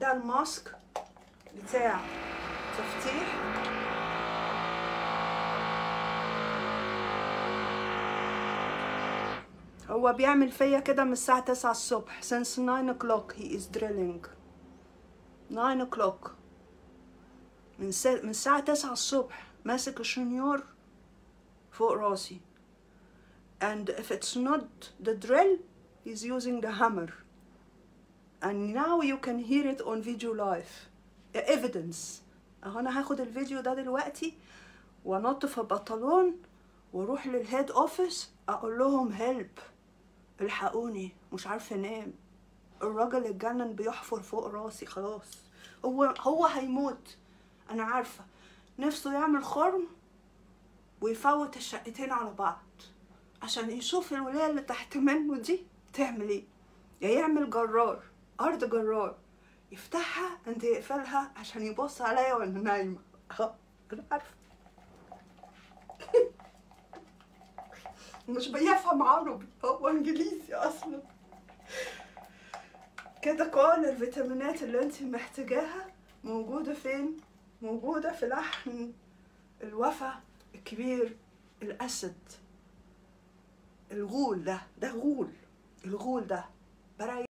ده الماسك بتاع تفتيح هو بيعمل فيا كده من الساعة تسعة الصبح since 9 o'clock he is drilling 9 o'clock من, س... من الساعة تسعة الصبح ماسك الشنيور فوق راسي and if it's not the drill he's using the hammer and now you can hear it on video live evidence اهو انا هاخد الفيديو ده دلوقتي وانط في بنطلون واروح للهيد اوفيس اقول لهم هيلب الحقوني مش عارفه انام الراجل اتجنن بيحفر فوق راسي خلاص هو هو هيموت انا عارفه نفسه يعمل خرم ويفوت الشقتين على بعض عشان يشوف الولايه اللي تحت منه دي تعمل ايه يا يعمل جرار ارض جرار يفتحها انت يقفلها عشان يبص عليا وانا نايمه اه انا عارفه مش بيفهم عربي هو انجليزي اصلا كده كل الفيتامينات اللي انت محتاجاها موجودة فين؟ موجودة في لحم الوفا الكبير الأسد الغول ده ده غول الغول ده بريح